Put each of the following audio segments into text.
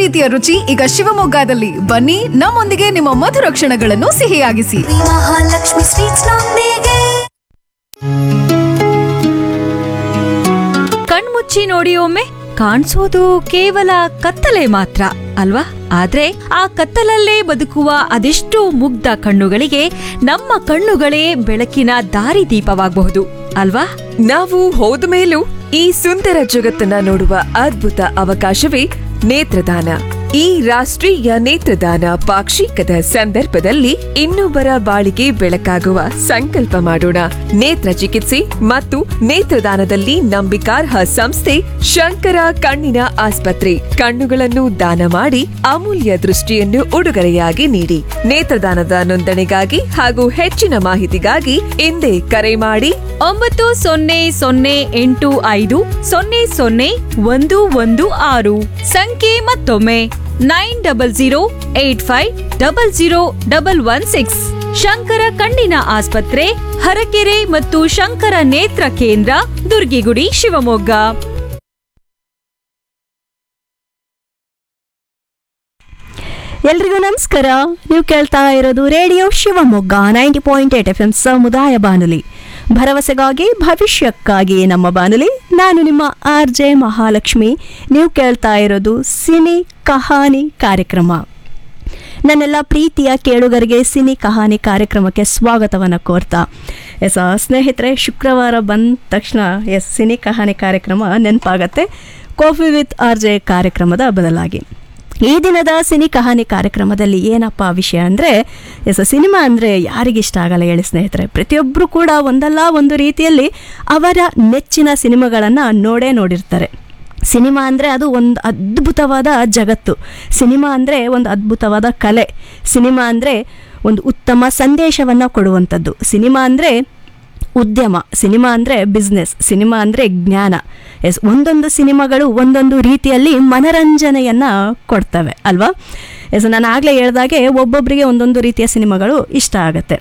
ಪ್ರೀತಿಯ ರುಚಿ ಈಗ ಶಿವಮೊಗ್ಗದಲ್ಲಿ ಬನ್ನಿ ನಮ್ಮೊಂದಿಗೆ ನಿಮ್ಮ ಮಧುರ ಕ್ಷಣಗಳನ್ನು ಸಿಹಿಯಾಗಿಸಿ ಮಹಾಲಕ್ಷ್ಮಿ ಸ್ವೀಟ್ಸ್ ನೊಂದಿಗೆ ಕಣ್ಮುಚ್ಚಿ ನೋಡಿ ಒಮ್ಮೆ ಕಾಣಿಸೋದು ಕೇವಲ ಕತ್ತಲೆ ಮಾತ್ರ ಅಲ್ವಾ ಆದ್ರೆ ಆ ಕತ್ತಲಲ್ಲೇ ಬದುಕುವ ಅದೆಷ್ಟೋ ಮುಗ್ಧ ಕಣ್ಣುಗಳಿಗೆ ನಮ್ಮ ಕಣ್ಣುಗಳೇ ಬೆಳಕಿನ ದಾರಿದೀಪವಾಗಬಹುದು ಅಲ್ವಾ ನಾವು ಹೋದ ಮೇಲೂ ಈ ಸುಂದರ ಜಗತ್ತನ್ನ ನೋಡುವ ಅದ್ಭುತ ಅವಕಾಶವೇ ನೇತ್ರದಾನ ಈ ರಾಷ್ಟ್ರೀಯ ನೇತ್ರದಾನ ಪಾಕ್ಷಿಕದ ಸಂದರ್ಭದಲ್ಲಿ ಇನ್ನೊಬ್ಬರ ಬಾಳಿಗೆ ಬೆಳಕಾಗುವ ಸಂಕಲ್ಪ ಮಾಡೋಣ ನೇತ್ರ ಚಿಕಿತ್ಸೆ ಮತ್ತು ನೇತ್ರದಾನದಲ್ಲಿ ನಂಬಿಕಾರ್ಹ ಸಂಸ್ಥೆ ಶಂಕರ ಕಣ್ಣಿನ ಆಸ್ಪತ್ರೆ ಕಣ್ಣುಗಳನ್ನು ದಾನ ಮಾಡಿ ಅಮೂಲ್ಯ ದೃಷ್ಟಿಯನ್ನು ಉಡುಗೊರೆಯಾಗಿ ನೀಡಿ ನೇತ್ರದಾನದ ನೋಂದಣಿಗಾಗಿ ಹಾಗೂ ಹೆಚ್ಚಿನ ಮಾಹಿತಿಗಾಗಿ ಹಿಂದೆ ಕರೆ ಮಾಡಿ ಒಂಬತ್ತು ಸೊನ್ನೆ ಸೊನ್ನೆ ಎಂಟು ಐದು ಸೊನ್ನೆ ಸೊನ್ನೆ ಒಂದು ಒಂದು ಆರು ಸಂಖ್ಯೆ ಮತ್ತೊಮ್ಮೆ nine double zero eight five double zero double one six Shankara ಕಣ್ಣಿನ ಆಸ್ಪತ್ರೆ ಹರಕೆರೆ ಮತ್ತು ಶಂಕರ ನೇತ್ರ ಕೇಂದ್ರ ದುರ್ಗಿಗುಡಿ ಶಿವಮೊಗ್ಗ ಎಲ್ರಿಗೂ ನಮಸ್ಕಾರ ನೀವು ಕೇಳ್ತಾ ಇರೋದು radio Shivamogga ninety point eight F M ಸಮುದಾಯ ಬಾನುಲಿ ಭರವಸೆಗಾಗಿ ಭವಿಷ್ಯಕ್ಕಾಗಿ ನಮ್ಮ ಬಾನುಲಿ ನಾನು ನಿಮ್ಮ ಆರ್ ಜೆ ಮಹಾಲಕ್ಷ್ಮಿ ನೀವು ಕೇಳ್ತಾ ಇರೋದು ಸಿನಿ ಕಹಾನಿ ಕಾರ್ಯಕ್ರಮ ನನ್ನೆಲ್ಲ ಪ್ರೀತಿಯ ಕೇಳುಗರಿಗೆ ಸಿನಿ ಕಹಾನಿ ಕಾರ್ಯಕ್ರಮಕ್ಕೆ ಸ್ವಾಗತವನ್ನು ಕೋರ್ತಾ ಎಸ್ ಆ, ಸ್ನೇಹಿತರೆ ಶುಕ್ರವಾರ ಬಂದ ತಕ್ಷಣ ಎಸ್ ಸಿನಿ ಕಹಾನಿ ಕಾರ್ಯಕ್ರಮ ನೆನಪಾಗತ್ತೆ ಕಾಫಿ ವಿತ್ ಆರ್ ಜೆ ಕಾರ್ಯಕ್ರಮದ ಬದಲಾಗಿ ಈ ದಿನದ ಸಿನಿ ಕಹಾನಿ ಕಾರ್ಯಕ್ರಮದಲ್ಲಿ ಏನಪ್ಪ ವಿಷಯ ಅಂದರೆ ಎಸ್ ಸಿನಿಮಾ ಅಂದರೆ ಯಾರಿಗಿಷ್ಟ ಆಗಲ್ಲ ಹೇಳಿ ಸ್ನೇಹಿತರೆ ಪ್ರತಿಯೊಬ್ಬರು ಕೂಡ ಒಂದಲ್ಲ ಒಂದು ರೀತಿಯಲ್ಲಿ ಅವರ ನೆಚ್ಚಿನ ಸಿನಿಮಾಗಳನ್ನು ನೋಡೇ ನೋಡಿರ್ತಾರೆ ಸಿನಿಮಾ ಅಂದರೆ ಅದು ಒಂದು ಅದ್ಭುತವಾದ ಜಗತ್ತು ಸಿನಿಮಾ ಅಂದರೆ ಒಂದು ಅದ್ಭುತವಾದ ಕಲೆ ಸಿನಿಮಾ ಅಂದರೆ ಒಂದು ಉತ್ತಮ ಸಂದೇಶವನ್ನು ಕೊಡುವಂಥದ್ದು ಸಿನಿಮಾ ಅಂದರೆ ಉದ್ಯಮ ಸಿನಿಮಾ ಅಂದರೆ ಬಿಸ್ನೆಸ್ ಸಿನಿಮಾ ಅಂದರೆ ಜ್ಞಾನ ಎಸ್ ಒಂದೊಂದು ಸಿನಿಮಾಗಳು ಒಂದೊಂದು ರೀತಿಯಲ್ಲಿ ಮನರಂಜನೆಯನ್ನು ಕೊಡ್ತವೆ ಅಲ್ವಾ ಎಸ್ ನಾನು ಆಗಲೇ ಹೇಳ್ದಾಗೆ ಒಬ್ಬೊಬ್ಬರಿಗೆ ಒಂದೊಂದು ರೀತಿಯ ಸಿನಿಮಾಗಳು ಇಷ್ಟ ಆಗುತ್ತೆ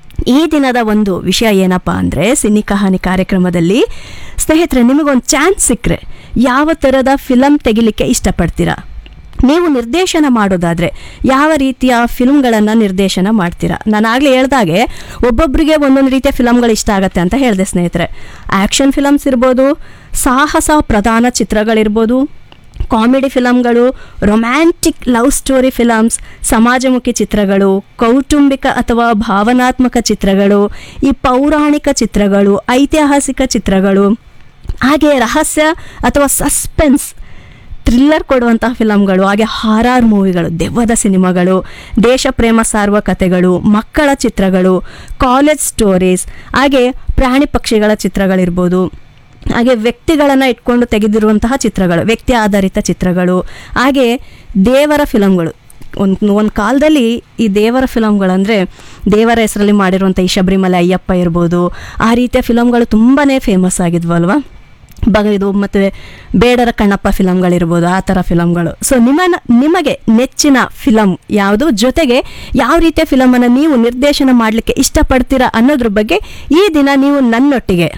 ಈ ದಿನದ ಒಂದು ವಿಷಯ ಏನಪ್ಪ ಅಂದರೆ ಸಿನಿ ಕಹಾನಿ ಕಾರ್ಯಕ್ರಮದಲ್ಲಿ ಸ್ನೇಹಿತರೆ ನಿಮಗೊಂದು ಚಾನ್ಸ್ ಸಿಕ್ಕರೆ ಯಾವ ಥರದ ಫಿಲಮ್ ತೆಗಿಲಿಕ್ಕೆ ಇಷ್ಟಪಡ್ತೀರಾ ನೀವು ನಿರ್ದೇಶನ ಮಾಡೋದಾದರೆ ಯಾವ ರೀತಿಯ ಫಿಲ್ಮ್ಗಳನ್ನು ನಿರ್ದೇಶನ ಮಾಡ್ತೀರಾ ನಾನು ಆಗಲೇ ಹೇಳ್ದಾಗೆ ಒಬ್ಬೊಬ್ಬರಿಗೆ ಒಂದೊಂದು ರೀತಿಯ ಫಿಲಮ್ಗಳು ಇಷ್ಟ ಆಗುತ್ತೆ ಅಂತ ಹೇಳಿದೆ ಸ್ನೇಹಿತರೆ ಆ್ಯಕ್ಷನ್ ಫಿಲಮ್ಸ್ ಇರ್ಬೋದು ಸಾಹಸ ಪ್ರಧಾನ ಚಿತ್ರಗಳಿರ್ಬೋದು ಕಾಮಿಡಿ ಫಿಲಮ್ಗಳು ರೊಮ್ಯಾಂಟಿಕ್ ಲವ್ ಸ್ಟೋರಿ ಫಿಲಮ್ಸ್ ಸಮಾಜಮುಖಿ ಚಿತ್ರಗಳು ಕೌಟುಂಬಿಕ ಅಥವಾ ಭಾವನಾತ್ಮಕ ಚಿತ್ರಗಳು ಈ ಪೌರಾಣಿಕ ಚಿತ್ರಗಳು ಐತಿಹಾಸಿಕ ಚಿತ್ರಗಳು ಹಾಗೆ ರಹಸ್ಯ ಅಥವಾ ಸಸ್ಪೆನ್ಸ್ ಥ್ರಿಲ್ಲರ್ ಕೊಡುವಂತಹ ಫಿಲಮ್ಗಳು ಹಾಗೆ ಹಾರಾರ್ ಮೂವಿಗಳು ದೆವ್ವದ ಸಿನಿಮಾಗಳು ದೇಶ ಪ್ರೇಮ ಸಾರುವ ಕಥೆಗಳು ಮಕ್ಕಳ ಚಿತ್ರಗಳು ಕಾಲೇಜ್ ಸ್ಟೋರೀಸ್ ಹಾಗೆ ಪ್ರಾಣಿ ಪಕ್ಷಿಗಳ ಚಿತ್ರಗಳಿರ್ಬೋದು ಹಾಗೆ ವ್ಯಕ್ತಿಗಳನ್ನು ಇಟ್ಕೊಂಡು ತೆಗೆದಿರುವಂತಹ ಚಿತ್ರಗಳು ವ್ಯಕ್ತಿ ಆಧಾರಿತ ಚಿತ್ರಗಳು ಹಾಗೆ ದೇವರ ಫಿಲಮ್ಗಳು ಒಂದು ಒಂದು ಕಾಲದಲ್ಲಿ ಈ ದೇವರ ಫಿಲಮ್ಗಳಂದರೆ ದೇವರ ಹೆಸರಲ್ಲಿ ಮಾಡಿರುವಂಥ ಈ ಶಬರಿಮಲೆ ಅಯ್ಯಪ್ಪ ಇರ್ಬೋದು ಆ ರೀತಿಯ ಫಿಲಮ್ಗಳು ತುಂಬಾ ಫೇಮಸ್ ಆಗಿದ್ವು ಅಲ್ವಾ ಬಗ ಇದು ಮತ್ತು ಬೇಡರ ಕಣ್ಣಪ್ಪ ಫಿಲಮ್ಗಳಿರ್ಬೋದು ಆ ಥರ ಫಿಲಮ್ಗಳು ಸೊ ನಿಮ್ಮ ನಿಮಗೆ ನೆಚ್ಚಿನ ಫಿಲಮ್ ಯಾವುದು ಜೊತೆಗೆ ಯಾವ ರೀತಿಯ ಫಿಲಮನ್ನು ನೀವು ನಿರ್ದೇಶನ ಮಾಡಲಿಕ್ಕೆ ಇಷ್ಟಪಡ್ತೀರಾ ಅನ್ನೋದ್ರ ಬಗ್ಗೆ ಈ ದಿನ ನೀವು ನನ್ನೊಟ್ಟಿಗೆ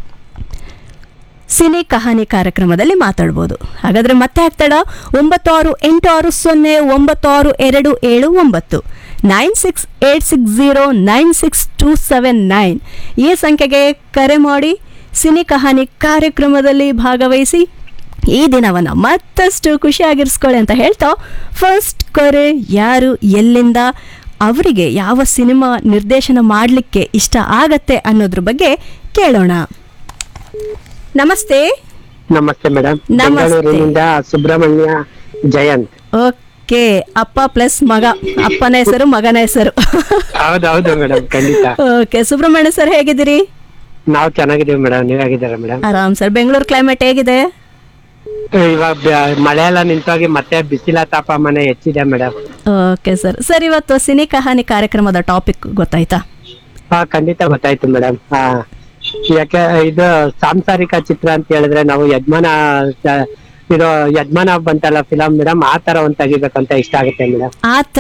ಸಿನಿ ಕಹಾನಿ ಕಾರ್ಯಕ್ರಮದಲ್ಲಿ ಮಾತಾಡ್ಬೋದು ಹಾಗಾದರೆ ಮತ್ತೆ ಆಗ್ತಾಡ ಒಂಬತ್ತು ಆರು ಎಂಟು ಆರು ಸೊನ್ನೆ ಒಂಬತ್ತು ಆರು ಎರಡು ಏಳು ಒಂಬತ್ತು nine six eight six zero nine six two seven nine ಈ ಸಂಖ್ಯೆಗೆ ಕರೆ ಮಾಡಿ ಸಿನಿ ಕಹಾನಿ ಕಾರ್ಯಕ್ರಮದಲ್ಲಿ ಭಾಗವಹಿಸಿ ಈ ದಿನವನ್ನು ಮತ್ತಷ್ಟು ಖುಷಿಯಾಗಿರಿಸ್ಕೊಳ್ಳಿ ಅಂತ ಹೇಳ್ತಾ ಫಸ್ಟ್ ಕರೆ ಯಾರು ಎಲ್ಲಿಂದ ಅವರಿಗೆ ಯಾವ ಸಿನಿಮಾ ನಿರ್ದೇಶನ ಮಾಡಲಿಕ್ಕೆ ಇಷ್ಟ ಆಗತ್ತೆ ಅನ್ನೋದ್ರ ಬಗ್ಗೆ ಕೇಳೋಣ ನಮಸ್ತೆ ನಮಸ್ತೆ ಮೇಡಮ್ ನಮಸ್ತೆ. ಬೆಂಗಳೂರಿನಿಂದ ಸುಬ್ರಹ್ಮಣ್ಯ ಜಯಂತ್ ಓಕೆ ಅಪ್ಪ ಪ್ಲಸ್ ಮಗ ಅಪ್ಪನ ಹೆಸರು ಮಗನ ಹೆಸರು ಹೌದೌದು ಮೇಡಮ್ ಖಂಡಿತ ಓಕೆ ಸುಬ್ರಹ್ಮಣ್ಯ ಸರ್ ಹೇಗಿದ್ದೀರಿ ನಾವು ಚೆನ್ನಾಗಿದ್ದೀವಿ ಮೇಡಮ್ ನೀವ್ ಹೇಗಿದ್ದೀರಾ ಮೇಡಮ್ ಆರಾಮ್ ಸರ್ ಬೆಂಗಳೂರು ಕ್ಲೈಮೇಟ್ ಹೇಗಿದೆ ಇವಾಗ ಬ- ಮಳೆ ಎಲ್ಲ ನಿಂತೋಗಿ ಮತ್ತೆ ಬಿಸಿಲ ತಾಪಮಾನ ಹೆಚ್ಚಿದೆ ಮೇಡಮ್ ಓಕೆ ಸರ್ ಸರ್ ಇವತ್ತು ಸಿನಿ ಕಹಾನಿ ಕಾರ್ಯಕ್ರಮದ ಟಾಪಿಕ್ ಗೊತ್ತಾಯ್ತಾ ಹಾ ಖಂಡಿತ ಗೊತ್ತಾಯ್ತು ಮೇಡಮ್ ಹಾ ಯಾಕೆ ಇದು ಸಾಂಸಾರಿಕ ಚಿತ್ರ ಅಂತ ಹೇಳಿದ್ರೆ ನಾವು ಯಜಮಾನ ಸ- ಇದು ಯಜಮಾನ ಬಂತಲ್ಲ ಫಿಲಂ ಮೇಡಮ್ ಆ ತರ ಒಂದ್ ತೆಗಿಬೇಕಂತ ಇಷ್ಟ ಆಗುತ್ತೆ ಮೇಡಮ್ ಆ ಥರ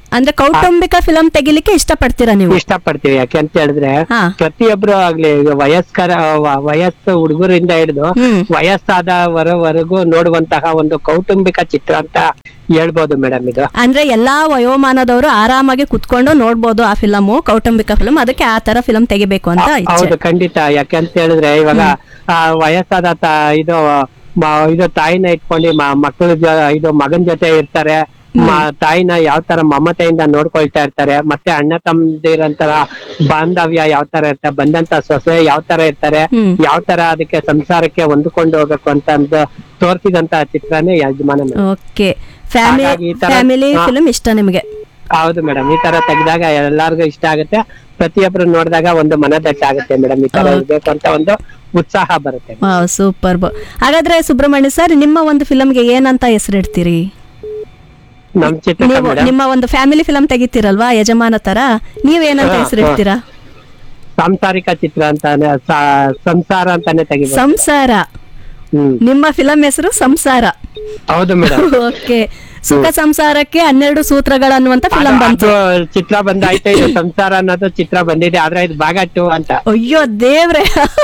ಅಂದ್ರೆ ಕೌಟುಂಬಿಕ ಫಿಲಂ ತೆಗಿಲಿಕ್ಕೆ ಇಷ್ಟಪಡ್ತೀರಾ ನೀವು ಇಷ್ಟಪಡ್ತೀವಿ ಯಾಕೆ ಅಂತ ಹೇಳಿದ್ರೆ ಹಾ. ಪ್ರತಿಯೊಬ್ರು ಆಗ್ಲಿ ಈಗ ವಯಸ್ಕರ ವ- ವಯಸ್ಸು ಹುಡುಗರಿಂದ ಹಿಡಿದು ಹ್ಮ್. ವಯಸ್ಸಾದವರವರೆಗೂ ನೋಡುವಂತಹ ಒಂದು ಕೌಟುಂಬಿಕ ಚಿತ್ರ ಅಂತ ಹೇಳ್ಬೋದು ಮೇಡಮ್ ಇದು ಅಂದ್ರೆ ಎಲ್ಲಾ ವಯೋಮಾನದವರು ಆರಾಮಾಗಿ ಕುತ್ಕೊಂಡು ನೋಡ್ಬೋದು ಆ ಫಿಲಮು ಕೌಟುಂಬಿಕ ಫಿಲಂ ಅದಕ್ಕೆ ಆ ತರ ಫಿಲಂ ತೆಗಿಬೇಕು ಅಂತ ಇಚ್ಛೆ ಹೌದು ಖಂಡಿತ ಯಾಕೆ ಅಂತ ಹೇಳಿದ್ರೆ ಇವಾಗ ಆ ವಯಸ್ಸಾದ ತ- ಇದು ಮ- ಇದು ತಾಯಿನ ಇಟ್ಕೊಂಡು ಮ- ಮಕ್ಕಳ ಜೊ- ಇದು ಮಗನ್ ಜೊತೆ ಇರ್ತಾರೆ ಮ- ತಾಯಿನ ಯಾವ ತರ ಮಮತೆಯಿಂದ ನೋಡ್ಕೊಳ್ತಾ ಇರ್ತಾರೆ ಮತ್ತೆ ಅಣ್ಣ ತಮ್ಮದಿರಂತರ ಬಾಂಧವ್ಯ ಯಾವ ತರ ಇರ್ತಾರೆ ಬಂದಂತ ಸೊಸೆ ಯಾವ ತರ ಇರ್ತಾರೆ ಹ್ಮ್. ಯಾವ ತರ ಅದಕ್ಕೆ ಸಂಸಾರಕ್ಕೆ ಹೊಂದ್ಕೊಂಡು ಹೋಗ್ಬೇಕು ಅಂತ ಅಂದು ತೋರ್ಸಿದಂತ ಚಿತ್ರನೇ ಯಜಮಾನ madam. ಓಕೆ ಫ್ಯಾಮಿಲಿ ಹಾಗಾಗಿ ಈ ತರ- ಫ್ಯಾಮಿಲಿ ಹಾ. ಫಿಲಂ ಇಷ್ಟ ನಿಮಗೆ ಹೌದು ಮೇಡಮ್ ಈ ತರ ತೆಗ್ದಾಗ ಎಲ್ಲಾರ್ಗು ಇಷ್ಟ ಆಗುತ್ತೆ ಪ್ರತಿಯೊಬ್ರು ನೋಡಿದಾಗ ಒಂದು ಮನದಟ್ಟ ಆಗುತ್ತೆ ಮೇಡಮ್ ಈ ತರ ಇರ್ಬೇಕು ಅಂತ ಒಂದು ಉತ್ಸಾಹ ಬರುತ್ತೆ ಸೂಪರ್ ಹಾಗಾದ್ರೆ ಸುಬ್ರಹ್ಮಣ್ಯ ಸರ್ ನಿಮ್ಮ ಒಂದು ಫಿಲಂಗೆ ಏನಂತ ಹೆಸರಿಡ್ತೀರಿ ನಮ್ ಚಿತ್ರ ನೀವು ಮೇಡಮ್ ನಿಮ್ಮ ಒಂದು ಫ್ಯಾಮಿಲಿ ಫಿಲಂ ತೆಗಿತೀರಲ್ವಾ ಯಜಮಾನ ತರ ನೀವೇನಂತ ಹಾ, ಹೆಸರಿಡ್ತೀರಾ ಸಾಂಸಾರಿಕ ಚಿತ್ರ ಅಂತಾನೆ ಸಾ- ಸಂಸಾರ ಅಂತಾನೆ ತೆಗಿಬೋದು ಸಂಸಾರ ಹ್ಮ್ ನಿಮ್ಮ ಫಿಲಂ ಹೆಸರು ಸಂಸಾರ ಹೌದು ಮೇಡಮ್ ಓಕೆ ಸುಖ ಸಂಸಾರಕ್ಕೆ ಹನ್ನೆರಡು ಸೂತ್ರಗಳನ್ನುವಂತ ಫಿಲಂ ಬಂತು ಚಿತ್ರ ಬಂದಾಯ್ತು ಇದು ಸಂಸಾರ ಅನ್ನೋದು ಚಿತ್ರ ಬಂದಿದೆ ಆದ್ರೆ ಇದು ಭಾಗ ಟು ಅಂತ ಅಯ್ಯೋ ದೇವ್ರೆ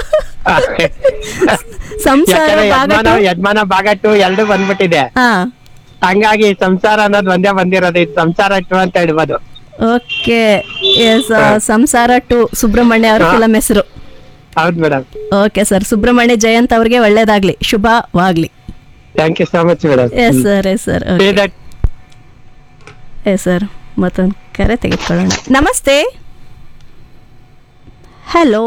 ಸಂಸಾರ ಯಾಕಂದ್ರೆ ಭಾಗ ಯಜಮಾನ two? ಯಜಮಾನ ಭಾಗ ಟು ಎರಡು ಬಂದ್ಬಿಟ್ಟಿದೆ ಹಾ ಹಂಗಾಗಿ ಸಂಸಾರ ಅನ್ನೋದು ಒಂದೇ ಬಂದಿರೋದು ಇದು ಸಂಸಾರ ಟು ಅಂತ ಹೇಳ್ಬೋದು okay yes Samsara two Subrahmanya ಅವರ ಹಾ. ಫಿಲಂ ಹೆಸರು ಹೌದು madam okay sir Subrahmanya Jayant ಅವ್ರಿಗೆ ಒಳ್ಳೇದಾಗ್ಲಿ ಶುಭವಾಗ್ಲಿ thank you so much madam yes sir yes sir yes sir ಮತ್ತೊಂದು ಕರೆ ತೆಗೆದುಕೊಳ್ಳೋಣ ನಮಸ್ತೆ ಹಲೋ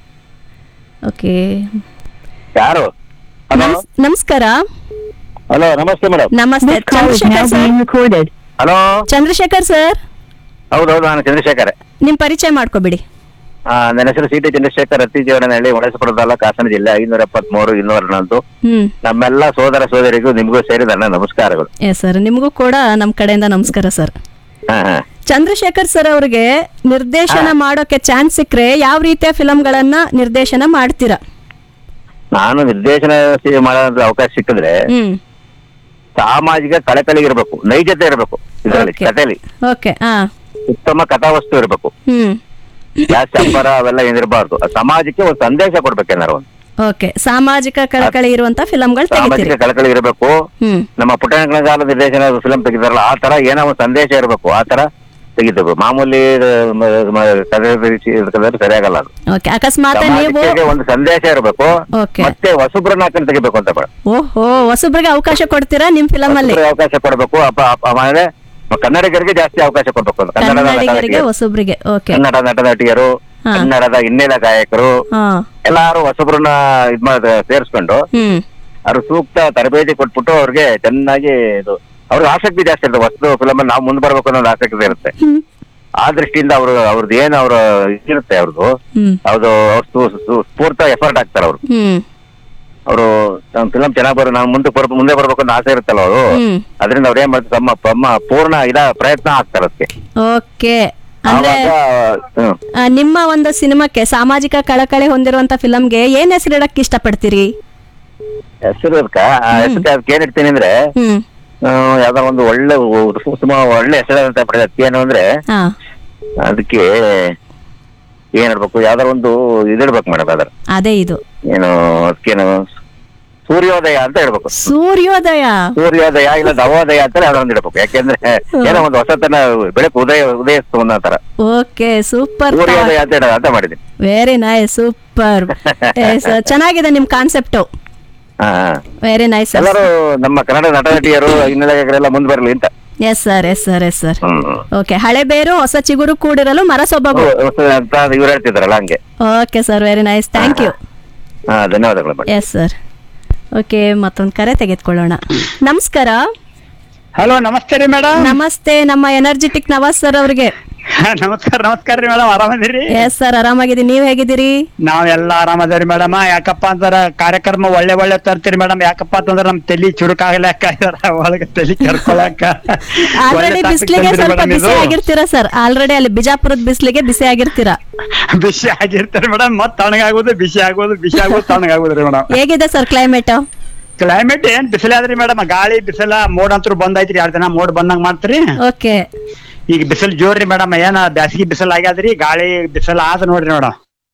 ಓಕೆ ಯಾರು ಹಲೋ ನಮಸ್ಕಾರ ಹಲೋ ನಮಸ್ತೆ ಮೇಡಮ್ ನಮಸ್ತೆ Chandrashekhar sir hello Chandrashekhar sir ಹೌದೌದು ನಾನು ಚಂದ್ರಶೇಖರ್ ನಿಮ್ ಪರಿಚಯ ಮಾಡ್ಕೊಬಿಡಿ ಆ, ನನ್ನ ಹೆಸರು ಸಿ ಟಿ ಚಂದ್ರಶೇಖರ್ ಅತ್ತಿ ಜೀವನಹಳ್ಳಿ ಹೊಳೆಸಪುರ ತಾಲೂಕು ಹಾಸನ ಜಿಲ್ಲೆ ಐನೂರ ಎಪ್ಪತ್ಮೂರು ಇನ್ನೂರ ಹನ್ನೊಂದು ಹ್ಮ್ ನಮ್ಮೆಲ್ಲ ಸೋದರ ಸೋದರಿಗೂ ನಿಮಗೂ ಸೇರಿ ನನ್ನ ನಮಸ್ಕಾರಗಳು ಎಸ್ ಸರ್ ನಿಮಗೂ ಕೂಡ ನಮ್ಮ ಕಡೆಯಿಂದ ನಮಸ್ಕಾರ ಸರ್ ಹಾ ಹಾ ಚಂದ್ರಶೇಖರ್ ಸರ್ ಅವ್ರಿಗೆ ನಿರ್ದೇಶನ ಮಾಡೋಕೆ ಚಾನ್ಸ್ ಸಿಕ್ಕರೆ ಯಾವ ರೀತಿಯ ಫಿಲಂಗಳನ್ನ ನಿರ್ದೇಶನ ಮಾಡ್ತೀರಾ ನಾನು ನಿರ್ದೇಶನ ಸಿ- ಮಾಡೋದ್ರ ಅವಕಾಶ ಸಿಕ್ಕಿದ್ರೆ ಹ್ಮ್ ಸಾಮಾಜಿಕ ಕಳಕಳಿ ಇರಬೇಕು ನೈಜತೆ ಇರಬೇಕು ಇದರಲ್ಲಿ Okay. ಕಥೆಲಿ ಓಕೆ ಹಾ ಉತ್ತಮ ಕಥಾವಸ್ತು ಇರಬೇಕು ಹ್ಮ್ ಜಾಸ್ತಿ ಅಬ್ಬರ ಅವೆಲ್ಲ ಏನಿರಬಾರ್ದು ಸಮಾಜಕ್ಕೆ ಒಂದು ಸಂದೇಶ ಕೊಡ್ಬೇಕೇನಾರು ಒಂದು ಓಕೆ ಸಾಮಾಜಿಕ ಕಳಕಳಿ ಇರುವಂತ ಫಿಲಂಗಳು ಸಾಮಾಜಿಕ ತೆಗಿತೀರಿ ಕಳಕಳಿ ಇರಬೇಕು ಹ್ಮ್ ನಮ್ಮ ಪುಟ್ಟಣಗಳ ನಿರ್ದೇಶನ ಫಿಲಂ ತೆಗಿತಾರಲ್ಲ ಆ ತರ ಏನೋ ಒಂದು ಸಂದೇಶ ಇರಬೇಕು ಆ ತರ ತೆಗಿತೇವೆ ಮಾಮೂಲಿ ಮ- ಮ- ಕಥೆ ರೀತಿ ಇರ್ತದೆ ಸರಿಯಾಗಲ್ಲ ಅದು ಓಕೆ ಅಕಸ್ಮಾತ್ ನೀವು ಸಮಾಜಕ್ಕೆ ಒಂದು ಸಂದೇಶ ಇರಬೇಕು Okay. ಮತ್ತೆ ಹೊಸಬ್ರನ್ನ ಹಾಕೊಂಡು ತೆಗಿಬೇಕು ಅಂತ ಬೇಡ ಓಹೋ ಹೊಸಬ್ರಿಗೆ ಅವಕಾಶ ಕೊಡ್ತೀರಾ ನಿಮ್ ಫಿಲಂ ಅಲ್ಲಿ ಹೊಸಬ್ರಿಗೆ ಅವಕಾಶ ಕೊಡಬೇಕು ಅಪ್ಪ ಅಪ್ಪ ಆಮೇಲೆ ಕನ್ನಡಿಗರಿಗೆ ಜಾಸ್ತಿ ಅವಕಾಶ ಕೊಡ್ಬೇಕು ಅಂತ ಕನ್ನಡದ ನಟ ಕನ್ನಡಿಗರಿಗೆ ನಟಿಯರು, ಹೊಸಬ್ರಿಗೆ ಓಕೆ ಕನ್ನಡ ನಟ ನಟಿಯರು ಹಾ. ಕನ್ನಡದ ಹಿನ್ನೆಲೆ ಗಾಯಕರು ಹಾ ಎಲ್ಲಾರು ಹೊಸಬ್ರನ್ನ ಇದ್ ಮಾಡ ಸೇರಿಸ್ಕೊಂಡು ಹ್ಮ್ ಅವ್ರು ಸೂಕ್ತ ತರಬೇತಿ ಕೊಟ್ಬಿಟ್ಟು ಅವ್ರಿಗೆ ಚೆನ್ನಾಗಿ ಇದು ಅವ್ರಿಗೆ ಆಸಕ್ತಿ ಜಾಸ್ತಿ ಇರುತ್ತೆ ವಸ್ತು ಫಿಲಮ್ ನಾವು ಮುಂದೆ ಬರ್ಬೇಕು ಅನ್ನೋದು ಆಸಕ್ತಿ ಇರುತ್ತೆ ಹ್ಮ್. ಆ ದೃಷ್ಟಿಯಿಂದ ಅವರು ಅವ್ರದ್ದು ಏನು ಅವ್ರ ಇರುತ್ತೆ ಅವ್ರದ್ದು ಹ್ಮ್ ಅವ್ರದ್ದು ಅವ್ರ ಸ್ಫೂ- ಸ್ಫೂ- ಸ್ಫೂರ್ತ ಎಫರ್ಟ್ ಹಾಕ್ತಾರೆ ಅವರು ಹ್ಮ್ ಅವರು ನಮ್ಮ ಫಿಲಂ ಚೆನ್ನಾಗಿ ಬರೋ ನಾವು ಮುಂದೆ ಬರ್ ಮುಂದೆ ಬರ್ಬೇಕು ಅಂತ ಆಸೆ ಇರುತ್ತಲ್ಲ ಅವರು ಹ್ಮ್ ಅದರಿಂದ ಅವ್ರು ಏನ್ ಮಾಡ್ತಾರೆ ತಮ್ಮ ತಮ್ಮ ಪೂರ್ಣ ಇದ ಪ್ರಯತ್ನ ಹಾಕ್ತಾರೆ ಅದಕ್ಕೆ ಓಕೆ ಅಂದ್ರೆ ಆವಾಗ ಹ್ಮ್. ಆ, ನಿಮ್ಮ ಒಂದು ಸಿನಿಮಾಕ್ಕೆ ಸಾಮಾಜಿಕ ಕಳಕಳಿ ಹೊಂದಿರುವಂತ ಫಿಲಂಗೆ ಏನ್ ಹೆಸರಿಡಕ್ ಇಷ್ಟಪಡ್ತೀರಿ ಹೆಸರು ಅದಕ್ಕ ಆ ಹೆಸರಿಗೆ ಅದಕ್ಕೆ ಏನ್ ಇಡ್ತೀನಿ ಅಂದ್ರೆ ಹ್ಮ್ ಆ, ಯಾವ್ದೋ ಒಂದು ಒಳ್ಳೆ ಉ- ಸುಮ ಒಳ್ಳೆ ಹೆಸರು ಅಂತ ಪಡೆದ ಅದಕ್ಕೆ ಏನು ಅಂದ್ರೆ ಹಾ ಅದಕ್ಕೆ ಏನ್ ಇಡ್ಬೇಕು ಯಾವ್ದಾರ ಒಂದು ಇದಿಡ್ಬೇಕು ಮೇಡಮ್ ಅದ್ರ ಅದೇ ಇದು ಏನು ಅದಕ್ಕೇನು ಸೂರ್ಯೋದಯ ಅಂತ ಹೇಳ್ಬೇಕು ಸೂರ್ಯೋದಯ ಸೂರ್ಯೋದಯ ಇಲ್ಲ ನವೋದಯ ಅಂತ ಯಾವ್ದೋ ಒಂದು ಇಡ್ಬೇಕು ಯಾಕೆಂದ್ರೆ ಏನೋ ಒಂದು ಹೊಸತನ ಬೆಳಕು ಉದಯ ಉದಯಿಸ್ತು ಅನ್ನೋ ತರ ಓಕೆ ಸೂಪರ್ ಸೂರ್ಯೋದಯ ಅಂತ ಇಡ ಅಂತ ಮಾಡಿದ್ದೀನಿ ವೆರಿ ನೈಸ್ ಸೂಪರ್ ಚೆನ್ನಾಗಿದೆ ನಿಮ್ ಕಾನ್ಸೆಪ್ಟ್ ಹಾ ಹಾ. ವೆರಿ ನೈಸ್ ಎಲ್ಲರೂ ನಮ್ಮ ಕನ್ನಡ ನಟ ನಟಿಯರು ಹಿನ್ನೆಲೆಗಾರರೆಲ್ಲ ಮುಂದೆ ಬರಲಿ ಅಂತ yes sir yes sir yes sir hmm okay ಹಳೆ ಬೇರು ಹೊಸ ಚಿಗುರು ಕೂಡಿರಲು ಮರ ಸೊಬಗು ಹೊಸ ಅಂತ ಇವ್ರು ಹೇಳ್ತಿದಾರಲ್ಲ ಹಂಗೆ okay sir very nice thank you ಹಾ ಧನ್ಯವಾದಗಳು ಮೇಡಮ್ ಎಸ್ ಸರ್ ಓಕೆ ಮತ್ತೊಂದು ಕರೆ ತೆಗೆದುಕೊಳ್ಳೋಣ ನಮಸ್ಕಾರ ಹಲೋ ನಮಸ್ತೆ ರೀ ಮೇಡಮ್ ನಮಸ್ತೆ ನಮ್ಮ ಎನರ್ಜೆಟಿಕ್ ನವಾಜ್ ಸರ್ ಅವ್ರಿಗೆ ನಮಸ್ಕಾರ ನಮಸ್ಕಾರ ರೀ ಮೇಡಮ್ ಆರಾಮದಿರಿ ಎಸ್ ಸರ್ ಆರಾಮಾಗಿದ್ದೀನಿ ನೀವ್ ಹೇಗಿದ್ದೀರಿ ನಾವೆಲ್ಲ ಆರಾಮದೇವ್ರಿ ಮೇಡಮ್ ಯಾಕಪ್ಪ ಅಂತಾರ ಕಾರ್ಯಕ್ರಮ ಒಳ್ಳೆ ಒಳ್ಳೆ ತರ್ತೀರಿ ಮೇಡಮ್ ಯಾಕಪ್ಪ ಅಂತಂದ್ರ ನಮ್ ತಲಿ ಚುರುಕಾಗ್ಲಾಕ ಇದಾರ ಒಳಗ ತಲಿ ಕೆರ್ಕೊಳಕ ಆಲ್ರೆಡಿ ಬಿಸ್ಲಿಗೆ ಸ್ವಲ್ಪ ಬಿಸಿ ಆಗಿರ್ತೀರಾ ಸರ್ ಆಲ್ರೆಡಿ ಅಲ್ಲಿ ಬಿಜಾಪುರದ ಬಿಸ್ಲಿಗೆ ಬಿಸಿ ಆಗಿರ್ತೀರಾ ಬಿಸಿ ಆಗಿರ್ತಾರೆ ಮೇಡಮ್ ಮತ್ ತಣ್ಣಗಾಗೋದು ಬಿಸಿ ಆಗೋದು ಬಿಸಿ ಆಗೋದು ತಣ್ಣಗಾಗೋದ್ರಿ ಮೇಡಮ್ ಹೇಗಿದೆ ಸರ್ ಕ್ಲೈಮೇಟ್ ಕ್ಲೈಮೇಟ್ ಏನ್ ಬಿಸಿಲಾದ್ರಿ ಮೇಡಮ್ ಗಾಳಿ ಬಿಸಿಲ ಮೋಡ್ ಅಂತೂ ಬಂದೈತ್ರಿ ಎರಡ್ ದಿನ ಮೋಡ್ ಬಂದಂಗ್ ಮಾಡ್ತೀರಿ ಓಕೆ ಈಗ ಬಿಸಿಲು ಜೋರ್ರಿ ಮೇಡಮ್ ಏನ ಬ್ಯಾಸಗಿ ಬಿಸಿಲು ಆಗ್ಯಾದ್ರಿ ಗಾಳಿ ಬಿಸಿಲು ಆದ ನೋಡ್ರಿ ಮೇಡಮ್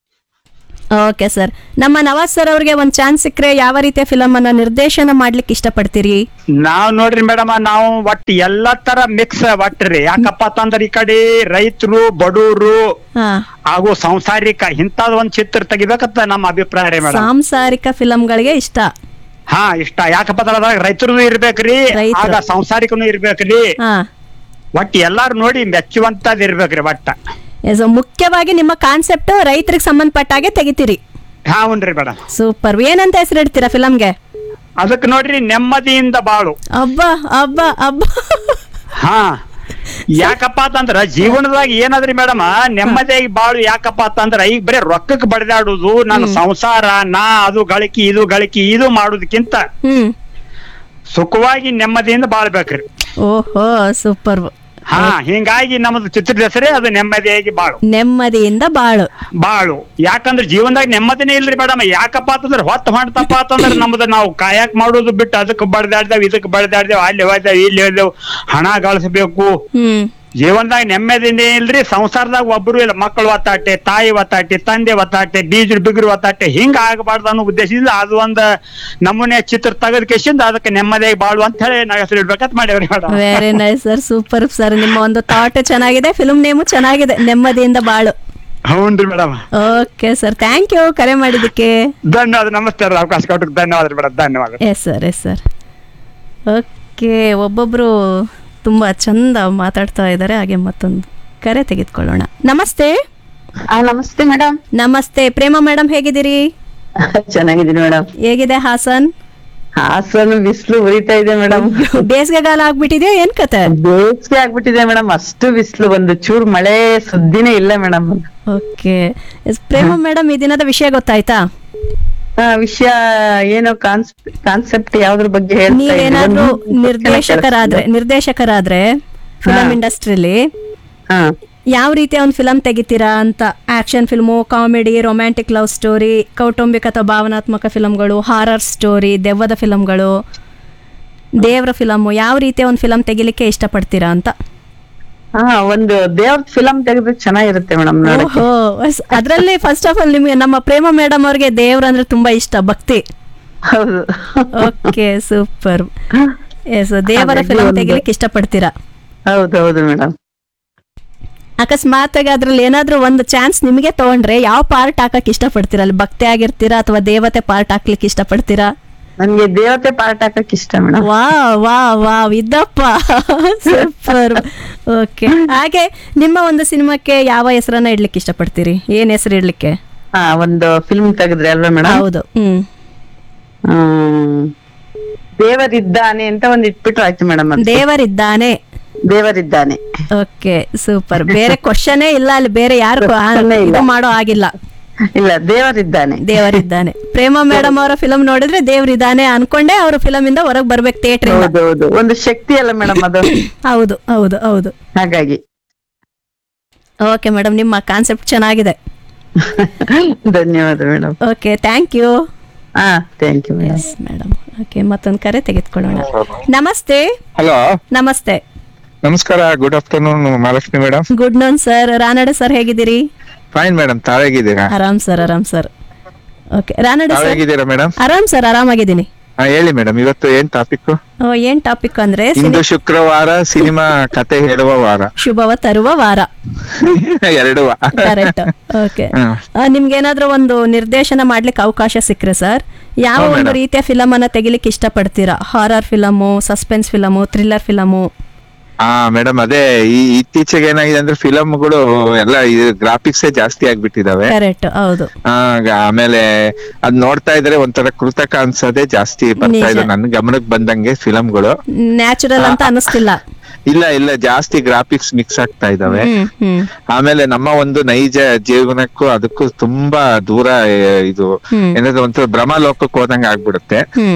ಓಕೆ ಸರ್ ನಮ್ಮ ನವಾಜ್ ಸರ್ ಅವ್ರಿಗೆ ಒಂದು ಚಾನ್ಸ್ ಸಿಕ್ಕರೆ ಯಾವ ರೀತಿಯ ಫಿಲಮ್ ಅನ್ನ ನಿರ್ದೇಶನ ಮಾಡ್ಲಿಕ್ಕೆ ಇಷ್ಟಪಡ್ತೀರಿ ನಾವ್ ನೋಡ್ರಿ ಮೇಡಮ್ ನಾವು ಒಟ್ಟು ಎಲ್ಲಾ ತರ ಮಿಕ್ಸ್ ಒಟ್ರಿ ಯಾಕಪ್ಪ ಅಂತಂದ್ರ ಈ ಕಡೆ ರೈತರು ಬಡವರು ಹಾ ಹಾಗೂ ಸಂಸಾರಿಕ ಇಂಥದ್ ಒಂದ್ ಚಿತ್ರ ತೆಗಿಬೇಕಂತ ನಮ್ಮ ಅಭಿಪ್ರಾಯ ರೀ ಮೇಡಮ್ ಸಾಂಸಾರಿಕ ಫಿಲಮ್ಗಳಿಗೆ ಇಷ್ಟ ಹಾ ಇಷ್ಟ ಯಾಕಪ್ಪ ಅಂತಂದ್ರ ರೈತರು ಇರ್ಬೇಕ್ರಿ ರೈತ್ರು. ಆಗ ಸಂಸಾರಿಕನು ಇರ್ಬೇಕ್ರಿ ಹಾ ಒಟ್ಟು ಎಲ್ಲಾರು ನೋಡಿ ಮೆಚ್ಚುವಂತದ್ ಇರ್ಬೇಕ್ರಿ ಒಟ್ಟ ಸೊ ಮುಖ್ಯವಾಗಿ ನಿಮ್ಮ ಕಾನ್ಸೆಪ್ಟ್ ರೈತರಿಗೆ ಸಂಬಂಧಪಟ್ಟ ಹಾಗೆ ತೆಗಿತೀರಿ ಹಾ ಹುನ್ರಿ ಮೇಡಮ್ ಸೂಪರ್ ಏನಂತ ಹೆಸರಿಡ್ತೀರಾ ಫಿಲಮ್ಗೆ ಅದಕ್ ನೋಡ್ರಿ ನೆಮ್ಮದಿಯಿಂದ ಬಾಳು ಅಬ್ಬ ಅಬ್ಬ ಅಬ್ಬ ಹಾ ಯಾಕಪ್ಪ ಅಂತಂದ್ರ ಜೀವನದಾಗ ಏನಾದ್ರಿ ಮೇಡಮ್ ನೆಮ್ಮದಿಯಾಗಿ ಬಾಳು ಯಾಕಪ್ಪ ಅಂತಂದ್ರ ಈಗ ಬರೀ ರೊಕ್ಕಕ್ಕೆ ಬಡಿದಾಡುದು ನನ್ನ ಸಂಸಾರ ನಾ ಅದು ಗಳಿಕೆ ಇದು ಗಳಿಕೆ ಇದು ಮಾಡೋದಕ್ಕಿಂತ ಹ್ಮ್ ಸುಖವಾಗಿ ನೆಮ್ಮದಿಯಿಂದ ಬಾಳ್ಬೇಕ್ರಿ ಓಹೋ ಸೂಪರ್ ಹಾ ಹಿಂಗಾಗಿ ನಮ್ಮದು ಚಿತ್ರದ ಹೆಸರೇ ಅದು ನೆಮ್ಮದಿಯಾಗಿ ಬಾಳು ನೆಮ್ಮದಿಯಿಂದ ಬಾಳು ಬಾಳು ಯಾಕಂದ್ರ ಜೀವನದಾಗ ನೆಮ್ಮದಿನೇ ಇಲ್ರಿ ಮೇಡಮ್ ಯಾಕಪ್ಪ ಅಂತಂದ್ರ ಹೊತ್ತು ಮಾಡ್ತಪ್ಪ ಅಂತಂದ್ರ ನಮ್ದು ನಾವು ಕಾಯಕ್ ಮಾಡೋದು ಬಿಟ್ಟು ಅದಕ್ಕೆ ಬಡ್ದಾಡ್ದೇವ್ ಇದಕ್ಕೆ ಬಡ್ದಾಡ್ದೇವ್ ಅಲ್ಲಿ ಹೋಯ್ದೇವ್ ಇಲ್ಲಿ ಹೋಯ್ದೇವ್ ಹಣ ಗಳಿಸ್ಬೇಕು ಹ್ಮ್ ಜೀವನದಾಗ ನೆಮ್ಮದಿನೇ ಇಲ್ರಿ ಸಂಸಾರದಾಗ ಒಬ್ರು ಇಲ್ಲ ಮಕ್ಕಳು ಒತ್ತಾಟೆ ತಾಯಿ ಒತ್ತಾಟೆ ತಂದೆ ಒತ್ತಾಟೆ ಬೀಜರು ಬಿಗ್ರು ಒತ್ತಾಟೆ ಹಿಂಗ ಆಗಬಾರ್ದು ಅನ್ನೋ ಉದ್ದೇಶದಿಂದ ಅದು ಒಂದ್ ನಮೂನೆ ಚಿತ್ರ ತೆಗೆದ ಕೇಸಿಂದ ಅದಕ್ಕೆ ನೆಮ್ಮದಿಯಾಗಿ ಬಾಳು ಅಂತ ಹೇಳಿ ನಾವು ಹೆಸರು ಇಡ್ಬೇಕಂತ ಮಾಡೇವ್ರಿ madam very nice sir super sir ನಿಮ್ಮ ಒಂದು ಥಾಟ್ ಚೆನ್ನಾಗಿದೆ ಫಿಲ್ಮ್ ನೇಮು ಚೆನ್ನಾಗಿದೆ ನೆಮ್ಮದಿಯಿಂದ ಬಾಳು ಹೌನ್ರಿ madam okay sir thank you ಕರೆ ಮಾಡಿದ್ದಕ್ಕೆ ಧನ್ಯವಾದ ನಮಸ್ತೆ ರೀ, ಅವಕಾಶ ಕೊಟ್ಟಕ್ಕೆ ಧನ್ಯವಾದ ಮೇಡಮ್ ಧನ್ಯವಾದ yes sir yes sir okay ಒಬ್ಬೊಬ್ಬರು ತುಂಬ ಚಂದ ಮಾತಾಡ್ತಾ ಇದ್ದಾರೆ ಹಾಗೆ ಮತ್ತೊಂದು ಕರೆ ತೆಗೆದುಕೊಳ್ಳೋಣ ನಮಸ್ತೆ ನಮಸ್ತೆ ಮೇಡಮ್ ನಮಸ್ತೆ ಪ್ರೇಮ ಮೇಡಮ್ ಹೇಗಿದ್ದೀರಿ ಚೆನ್ನಾಗಿದ್ದೀನಿ ಮೇಡಮ್ ಹೇಗಿದೆ ಹಾಸನ್ ಹಾಸನ ಬಿಸಿಲು ಉರಿತಾ ಇದೆ ಮೇಡಮ್ ಬೇಸಿಗೆಗಾಲ ಆಗ್ಬಿಟ್ಟಿದೆಯಾ ಏನ್ ಕತೆ ಬೇಸಿಗೆ ಆಗ್ಬಿಟ್ಟಿದೆ ಮೇಡಮ್ ಅಷ್ಟು ಬಿಸಿಲು ಒಂದು ಚೂರು ಮಳೆ ಸುದ್ದಿನೇ ಇಲ್ಲ ಮೇಡಮ್ ಓಕೆ ಪ್ರೇಮ ಮೇಡಮ್ ಈ ದಿನದ ವಿಷಯ ಗೊತ್ತಾಯ್ತಾ ವಿಷಯ ಏನು ಕಾನ್ಸೆಪ್ಟ್ ಯಾವ್ದ್ರ ಬಗ್ಗೆ ಹೇಳ್ತಾ ಇದ್ದೀರಿ? ನೀವೇನಾದ್ರೂ ಒಂದು ನಿರ್ದೇಶಕರಾದ್ರೆ ನಿರ್ದೇಶಕರಾದ್ರೆ ಫಿಲಂ ಇಂಡಸ್ಟ್ರಿಲಿ ಹಾ ಯಾವ ರೀತಿಯ ಒಂದು ಫಿಲಂ ತೆಗಿತೀರಾ ಅಂತ action film comedy romantic love story ಕೌಟುಂಬಿಕ ಅಥವಾ ಭಾವನಾತ್ಮಕ ಫಿಲಂಗಳು ಹಾರರ್ ಸ್ಟೋರಿ ದೆವ್ವದ ಫಿಲಂಗಳು ದೇವ್ರ ಫಿಲಮು ಯಾವ ರೀತಿಯ ಒಂದು ಫಿಲಂ ತೆಗಿಲಿಕ್ಕೆ ಇಷ್ಟಪಡ್ತೀರಾ ಅಂತ ಹಾ ಒಂದು ದೇವ್ರ ಫಿಲಂ ತೆಗೆದ್ರೆ ಚೆನ್ನಾಗಿರುತ್ತೆ ಮೇಡಮ್ ನೋಡಕ್ಕೆ ಓಹೋ ಅದರಲ್ಲಿ ಫಸ್ಟ್ ಆಫ್ ಆಲ್ ನಿಮಗೆ ನಮ್ಮ ಪ್ರೇಮ ಮೇಡಮ್ ಅವ್ರಿಗೆ ದೇವ್ರ ಅಂದ್ರೆ ತುಂಬಾ ಇಷ್ಟ ಭಕ್ತಿ ಹೌದು ಓಕೆ ಸೂಪರ್ ಎಸ್ ದೇವರ ಹಾಗಾಗಿ ಫಿಲಂ ಒಂದು- ತೆಗಿಲಿಕ್ಕೆ ಇಷ್ಟಪಡ್ತೀರಾ ಹೌದು ಹೌದು ಮೇಡಮ್ ಅಕಸ್ಮಾತ್ ಆಗಿ ಅದ್ರಲ್ಲಿ ಏನಾದ್ರೂ ಒಂದು ಚಾನ್ಸ್ ನಿಮಗೆ ತಗೊಂಡ್ರೆ ಯಾವ ಪಾರ್ಟ್ ಹಾಕಕ್ ಇಷ್ಟಪಡ್ತೀರಾ ಅಲ್ಲಿ ಭಕ್ತಿ ಆಗಿರ್ತೀರಾ ಅಥವಾ ದೇವತೆ ಪಾರ್ಟ್ ಹಾಕ್ಲಿಕ್ಕೆ ಇಷ್ಟಪಡ್ತೀರಾ ನನ್ಗೆ ದೇವತೆ ಪಾರ್ಟ್ ಹಾಕಕ್ ಇಷ್ಟ ಮೇಡಮ್ ವಾ ವಾ ವಾ ಇದ್ದಪ್ಪ ಸೂಪರ್ ಓಕೆ ಹಾಗೆ ನಿಮ್ಮ ಒಂದು ಸಿನಿಮಾಕ್ಕೆ ಯಾವ ಹೆಸರನ್ನ ಇಡ್ಲಿಕ್ಕೆ ಇಷ್ಟಪಡ್ತೀರಿ ಏನ್ ಹೆಸರು ಇಡ್ಲಿಕ್ಕೆ ಹಾ ಒಂದು ಫಿಲ್ಮ್ ತೆಗೆದ್ರೆ ಅಲ್ವಾ ಮೇಡಮ್ ಹೌದು ಹ್ಮ್ ಹ್ಮ್ ದೇವರಿದ್ದಾನೆ ಅಂತ ಒಂದ್ ಇಟ್ಬಿಟ್ರೆ ಆಯ್ತು ಮೇಡಮ್ ದೇವರಿದ್ದಾನೆ ದೇವರಿದ್ದಾನೆ ಓಕೆ ಸೂಪರ್ ಬೇರೆ ಕ್ವಶನೇ ಇಲ್ಲ ಅಲ್ಲಿ ಬೇರೆ ಯಾರು Question ಏ ಇಲ್ಲ. ಇದು ಮಾಡೋ ಆಗಿಲ್ಲ ಇಲ್ಲ ದೇವರಿದ್ದಾನೆ ದೇವರಿದ್ದಾನೆ ಪ್ರೇಮ ಮೇಡಮ್ ಅವರ ಫಿಲಂ ನೋಡಿದ್ರೆ ದೇವರಿದ್ದಾನೆ ಅನ್ಕೊಂಡೆ ಅವ್ರ ಫಿಲಂ ಇಂದ ಹೊರಗ್ ಬರ್ಬೇಕು ಥಿಯೇಟರ್ ಹೌದು ಹೌದು ಒಂದು ಶಕ್ತಿ ಅಲ್ಲ ಮೇಡಮ್ ಅದು ಹೌದು ಹೌದು ಹೌದು ಹಾಗಾಗಿ ಓಕೆ ಮೇಡಮ್ ನಿಮ್ಮ ಕಾನ್ಸೆಪ್ಟ್ ಚೆನ್ನಾಗಿದೆ ಧನ್ಯವಾದ ಮೇಡಮ್ ಓಕೆ ಥ್ಯಾಂಕ್ ಯು ಹಾ thank you madam yes madam okay ಮತ್ತೊಂದು ಕರೆ ತೆಗೆದುಕೊಳ್ಳೋಣ ನಮಸ್ತೆ ಹಲೋ ನಮಸ್ತೆ ನಮಸ್ಕಾರ good afternoon Mahalakshmi madam good noon sir Ranade sir ಹೇಗಿದ್ದೀರಿ ಫೈನ್ ಮೇಡಮ್ ತಾವೇಗಿದ್ದೀರಾ ಆರಾಮ್ ಸರ್ ಆರಾಮ್ ಸರ್ ಓಕೆ ರಾನಡೆ ಸರ್ ತಾವೇಗಿದ್ದೀರಾ ಮೇಡಮ್ ಆರಾಮ್ ಸರ್ ಆರಾಮಾಗಿದ್ದೀನಿ ಹಾ ಹೇಳಿ ಮೇಡಮ್ ಇವತ್ತು ಏನ್ ಟಾಪಿಕ್ ಓ, ಏನ್ ಟಾಪಿಕ್ ಅಂದ್ರೆ ಇಂದು ಸಿನಿ- ಶುಕ್ರವಾರ ಸಿನಿಮಾ ಕತೆ ಹೇಳುವ ವಾರ ಶುಭವ ತರುವ ವಾರ ಎರಡು ಕರೆಕ್ಟ್ ಓಕೆ ಹ್ಮ್. ನಿಮ್ಗೆ ಏನಾದ್ರೂ ಒಂದು ನಿರ್ದೇಶನ ಮಾಡ್ಲಿಕ್ಕೆ ಅವಕಾಶ ಸಿಕ್ಕ್ರೆ ಸರ್ ಯಾವ ಹೌದ್ ಒಂದು madam. ರೀತಿಯ ಫಿಲಮ್ ಅನ್ನ ತೆಗಿಲಿಕ್ಕೆ ಇಷ್ಟಪಡ್ತೀರಾ horror film suspense film thriller film ಹಾ ಮೇಡಮ್ ಅದೇ ಈ ಇತ್ತೀಚೆಗೆ ಏನಾಗಿದೆ ಅಂದ್ರೆ ಫಿಲಮ್ಗಳು ಎಲ್ಲ ಇದು ಗ್ರಾಫಿಕ್ಸ್ ಜಾಸ್ತಿ ಆಗ್ಬಿಟ್ಟಿದಾವೆ ಕರೆಕ್ಟ್ ಹೌದು ಆ, ಗ- ಆಮೇಲೆ ಅದ್ ನೋಡ್ತಾ ಇದ್ರೆ ಒಂಥರ ಕೃತಕ ಅನ್ಸೋದೇ ಜಾಸ್ತಿ ಬರ್ತಾ ಇದೆ ನಿಜ. ನನ್ ಗಮನಕ್ಕೆ ಬಂದಂಗೆ ಫಿಲಮ್ಗಳು ನ್ಯಾಚುರಲ್ ಅಂತ ಅನಿಸ್ತಿಲ್ಲ ಇಲ್ಲ ಇಲ್ಲ ಜಾಸ್ತಿ ಗ್ರಾಫಿಕ್ಸ್ ಮಿಕ್ಸ್ ಆಗ್ತಾ ಇದಾವೆ ಹ್ಮ್ ಹ್ಮ್ ಆಮೇಲೆ ನಮ್ಮ ಒಂದು ನೈಜ ಜೀವನಕ್ಕೂ ಅದಕ್ಕೂ ತುಂಬಾ ದೂರ ಏ, ಇದು ಹ್ಮ್. ಏನಾದ್ರು ಒಂಥರ ಭ್ರಮ ಲೋಕಕ್ಕೆ ಹೋದಂಗೆ ಆಗ್ಬಿಡುತ್ತೆ ಹ್ಮ್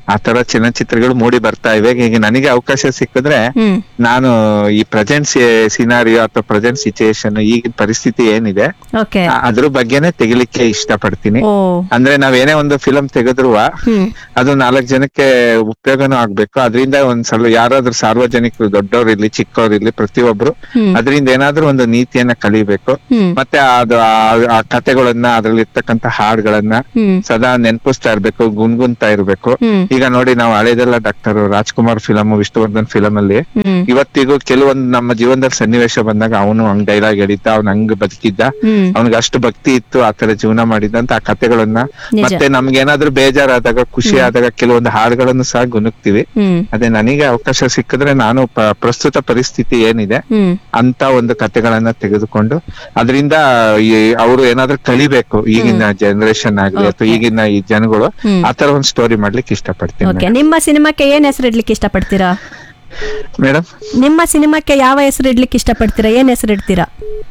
ಆ ತರ ಚಲನಚಿತ್ರಗಳು ಮೂಡಿ ಬರ್ತಾ ಇವೆ ಈಗ ನನಗೆ ಅವಕಾಶ ಸಿಕ್ಕಿದ್ರೆ ಹ್ಮ್ ನಾನು ಈ ಪ್ರೆಸೆಂಟ್ ಸಿನಾರಿಯೋ ಅಥವಾ ಪ್ರೆಸೆಂಟ್ ಸಿಚುಯೇಷನ್ ಈಗಿನ ಪರಿಸ್ಥಿತಿ ಏನಿದೆ ಓಕೆ ಆ- ಅದ್ರ ಬಗ್ಗೆನೇ ತೆಗಿಲಿಕ್ಕೆ ಇಷ್ಟಪಡ್ತೀನಿ ಓ ಅಂದ್ರೆ ನಾವ್ ಏನೇ ಒಂದು ಫಿಲಂ ತೆಗೆದ್ರು ಹ್ಮ್ ಅದು ನಾಲ್ಕು ಜನಕ್ಕೆ ಉಪಯೋಗನೂ ಆಗ್ಬೇಕು ಅದರಿಂದ ಒಂದ್ ಸ್ವಲ್ಪ ಯಾರಾದ್ರೂ ಸಾರ್ವಜನಿಕರು ದೊಡ್ಡವ್ರಿರ್ಲಿ ಚಿಕ್ಕವ್ರಿರ್ಲಿ ಪ್ರತಿಯೊಬ್ರು ಹ್ಮ್. ಅದರಿಂದ ಏನಾದ್ರೂ ಒಂದು ನೀತಿಯನ್ನ ಕಲಿಬೇಕು ಹ್ಮ್ ಮತ್ತೆ ಅದು ಆ- ಆ ಕಥೆಗಳನ್ನ ಅದ್ರಲ್ಲಿ ಇರ್ತಕ್ಕಂಥ ಹಾಡುಗಳನ್ನ ಹ್ಮ್ ಸದಾ ನೆನಪಿಸ್ತಾ ಇರ್ಬೇಕು ಗುನ್ಗುಂತಾ ಇರ್ಬೇಕು ಹ್ಮ್ ಈಗ ನೋಡಿ ನಾವು ಹಳೇದೆಲ್ಲ doctor Rajkumar film Vishnuvardhan film ಅಲ್ಲಿ ಹ್ಮ್ ಇವತ್ತಿಗೂ ಕೆಲವೊಂದು ನಮ್ಮ ಜೀವನದಲ್ಲಿ ಸನ್ನಿವೇಶ ಬಂದಾಗ ಅವನು ಹಂಗ್ ಡೈಲಾಗ್ ಹೇಳಿದ್ದ ಅವ್ನ ಹಂಗ್ ಬದುಕಿದ್ದ ಹ್ಮ್ ಅವನಿಗೆ ಅಷ್ಟು ಭಕ್ತಿ ಇತ್ತು ಆತರ ಜೀವನ ಮಾಡಿದ್ದ ಅಂತ ಆ ಕಥೆಗಳನ್ನ ನಿಜ. ಮತ್ತೆ ನಮ್ಗೆ ಏನಾದ್ರೂ ಬೇಜಾರಾದಾಗ ಖುಷಿ ಆದಾಗ ಕೆಲವೊಂದು ಹಾಡುಗಳನ್ನು ಸಹ ಗುನುಕ್ತಿವಿ ಹ್ಮ್ ಅದೇ ನನಗೆ ಅವಕಾಶ ಸಿಕ್ಕಿದ್ರೆ ನಾನು ಪ- ಪ್ರಸ್ತುತ ಪರಿಸ್ಥಿತಿ ಏನಿದೆ ಹ್ಮ್ ಅಂತ ಒಂದು ಕಥೆಗಳನ್ನ ತೆಗೆದುಕೊಂಡು ಅದರಿಂದ ಅವರು ಏನಾದ್ರೂ ಕಲಿಬೇಕು ಈಗಿನ ಜನರೇಷನ್ ಆಗ್ಲಿ ಅಥವಾ ಈಗಿನ ಈ ಜನಗಳು ಹ್ಮ್. ಆತರ ಒಂದು ಸ್ಟೋರಿ ಮಾಡ್ಲಿಕ್ಕೆ ಇಷ್ಟಪಡ್ತೀನಿ ಓಕೆ ನಿಮ್ಮ ಸಿನಿಮಾಕ್ಕೆ ಏನ್ ಹೆಸರು ಇಡ್ಲಿಕ್ಕೆ ಇಷ್ಟಪಡ್ತೀರಾ ಮೇಡಮ್ ನಿಮ್ಮ ಸಿನಿಮಾಕ್ಕೆ ಯಾವ ಹೆಸರು ಇಡ್ಲಿಕ್ಕೆ ಇಷ್ಟಪಡ್ತೀರಾ ಏನ್ ಹೆಸರು ಇಡ್ತೀರಾ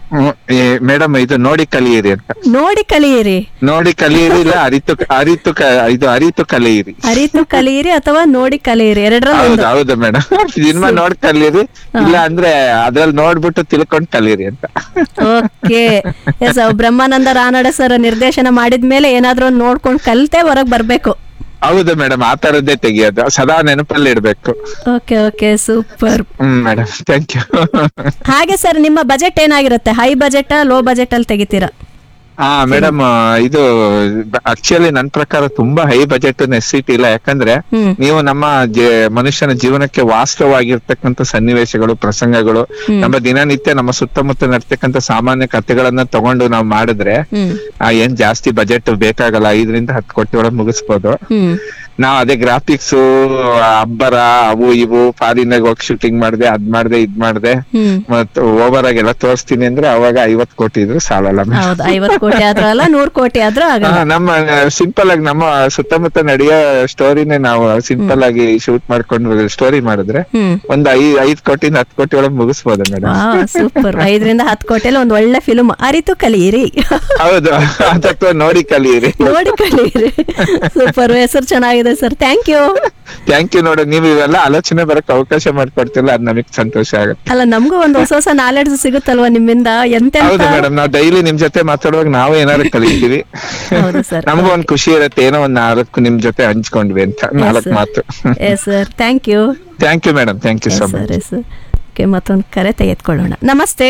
ಮೇಡಮ್ ಇದು ನೋಡಿ ಕಲಿಯಿರಿ ಅಂತ ನೋಡಿ ಕಲಿಯಿರಿ ನೋಡಿ ಕಲಿಯಿರಿ ಇಲ್ಲ ಅರಿತು ಅರಿತು ಕ- ಇದು ಅರಿತು ಕಲಿಯಿರಿ ಅರಿತು ಕಲಿಯಿರಿ ಅಥವಾ ನೋಡಿ ಕಲಿಯಿರಿ ಎರಡರಲ್ಲಿ ಹೌದು ಒಂದು ಹೌದು ಮೇಡಮ್ ಸಿನಿಮಾ ನೋಡ್ ಕಲೀರಿ ಇಲ್ಲ ಅಂದ್ರೆ ಅದ್ರಲ್ಲಿ ನೋಡ್ಬಿಟ್ಟು ತಿಳ್ಕೊಂಡ್ ಕಲೀರಿ ಅಂತ okay yes Brahmananda Ranade sir ನಿರ್ದೇಶನ ಮಾಡಿದ್ಮೇಲೆ ಏನಾದ್ರೂ ಒಂದ್ ನೋಡ್ಕೊಂಡು ಕಲಿತೆ ಹೊರಗ್ ಬರ್ಬೇಕು ಹೌದು ಮೇಡಮ್ ಆ ತರದ್ದೇ ತೆಗಿಯೋದು ಸದಾ ನೆನಪಲ್ಲಿ ಇಡ್ಬೇಕು ಓಕೆ ಓಕೆ ಸೂಪರ್ ಹ್ಮ್ ಮೇಡಮ್ ಥ್ಯಾಂಕ್ ಯು ಹಾಗೆ ಸರ್ ನಿಮ್ಮ ಬಜೆಟ್ ಏನಾಗಿರುತ್ತೆ ಹೈ ಬಜೆಟ್ ಲೋ ಬಜೆಟ್ ಅಲ್ಲಿ ತೆಗಿತೀರಾ ಹಾ ಮೇಡಮ್ ಇದು ಆಕ್ಚುಲಿ ನನ್ ಪ್ರಕಾರ ತುಂಬಾ ಹೈ ಬಜೆಟ್ ನೆಸಿಟಿ ಇಲ್ಲ ಯಾಕಂದ್ರೆ ಹ್ಮ್ ನೀವು ನಮ್ಮ ಜ- ಮನುಷ್ಯನ ಜೀವನಕ್ಕೆ ವಾಸ್ತವವಾಗಿರ್ತಕ್ಕಂಥ ಸನ್ನಿವೇಶಗಳು ಪ್ರಸಂಗಗಳು ನಮ್ಮ ದಿನನಿತ್ಯ ನಮ್ಮ ಸುತ್ತಮುತ್ತ ನಡ್ತಕ್ಕಂಥ ಸಾಮಾನ್ಯ ಕಥೆಗಳನ್ನ ತಗೊಂಡು ನಾವು ಮಾಡಿದ್ರೆ ಹ್ಮ್ ಆ, ಏನ್ ಜಾಸ್ತಿ ಬಜೆಟ್ ಬೇಕಾಗಲ್ಲ ಐದರಿಂದ ಹತ್ತು ಕೋಟಿ ಒಳಗೆ ಮುಗಿಸ್ಬೋದು ಹ್ಮ್ ನಾವ್ ಅದೇ ಗ್ರಾಫಿಕ್ಸ್ ಅಬ್ಬರ ಅವು ಇವು ಫಾರಿನ್ ಹೋಗಿ ಶೂಟಿಂಗ್ ಮಾಡ್ದೆ ಅದ್ ಮಾಡ್ದೆ ಇದ್ ಮಾಡ್ದೆ ಹ್ಮ್ ಮತ್ ಓವರ್ ಆಗಿ ಎಲ್ಲ ತೋರಿಸ್ತೀನಿ ಅಂದ್ರೆ ಅವಾಗ ಐವತ್ ಕೋಟಿ ಇದ್ರು ಸಾಲಲ್ಲ madam. ಹೌದು ಐವತ್ ಕೋಟಿ ಆದ್ರೂ ಅಲ್ಲ ನೂರ್ ಕೋಟಿ ಆದ್ರೂ ಆಗಲ್ಲ ಹಾ, ನಮ್ಮ ಸಿಂಪಲ್ ಆಗಿ ನಮ್ಮ ಸುತ್ತಮುತ್ತ ನಡೆಯೋ ಸ್ಟೋರಿನೇ ನಾವು ಸಿಂಪಲ್ ಆಗಿ ಶೂಟ್ ಮಾಡ್ಕೊಂಡು ಸ್ಟೋರಿ ಮಾಡಿದ್ರೆ ಹ್ಮ್ ಒಂದ್ ಐ ಐದ್ ಕೋಟಿಯಿಂದ ಹತ್ತು ಕೋಟಿ ಒಳಗೆ ಮುಗಿಸ್ಬೋದು ಮೇಡಮ್ ಸೂಪರ್ ಐದರಿಂದ ಹತ್ತು ಕೋಟಿಯಲ್ಲಿ ಒಂದ್ ಒಳ್ಳೆ ಫಿಲ್ಮ್ ಅರಿತು ಕಲಿಯಿರಿ ಹೌದು ಅಥವಾ ನೋಡಿ ಕಲಿಯಿರಿ ನೋಡಿ ಕಲಿಯಿರಿ ಸೂಪರ್ ಹೆಸರು ಚೆನ್ನಾಗಿದೆ sir thank you thank you ನೋಡಿ ನೀವು ಇವೆಲ್ಲ ಆಲೋಚನೆ ಬರಕ್ ಅವಕಾಶ ಮಾಡ್ಕೊಡ್ತಿಲ್ಲ ಅದ್ ನಮಗ್ ಸಂತೋಷ ಆಗುತ್ತೆ ಅಲ್ಲ ನಮಗೂ ಒಂದು ಹೊಸ ಹೊಸ ನಾಲೆಡ್ಜ್ ಸಿಗುತ್ತಲ್ವಾ ನಿಮ್ಮಿಂದ ಎಂತೆಂತ ಹೌದು ಮೇಡಮ್ ನಾವು ಡೈಲಿ ನಿಮ್ ಜೊತೆ ಮಾತಾಡುವಾಗ ನಾವು ಏನಾದ್ರು ಕಲಿತೀವಿ ಹೌದು ಸರ್ ನಮಗೂ ಒಂದ್ ಖುಷಿ ಇರುತ್ತೆ ಏನೋ ಒಂದ್ ನಾಲ್ಕು ನಿಮ್ ಜೊತೆ ಹಂಚ್ಕೊಂಡ್ವಿ ಅಂತ ನಾಲ್ಕು ಮಾತು yes sir thank you thank you madam thank you so much sir yes okay ಮತ್ತೊಂದು ಕರೆ ತೆಗೆದುಕೊಳ್ಳೋಣ ನಮಸ್ತೆ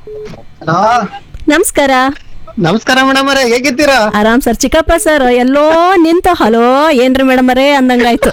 ನಮಸ್ಕಾರ ನಮಸ್ಕಾರ ಮೇಡಮ್ ಅವರೇ ಹೇಗಿದ್ದೀರಾ ಆರಾಮ್ ಸರ್ ಚಿಕ್ಕಪ್ಪ ಸರ್ ಎಲ್ಲೋ ನಿಂತು ಹಲೋ ಏನ್ರಿ ಮೇಡಮ್ ಅವರೇ ಅಂದಂಗಾಯ್ತು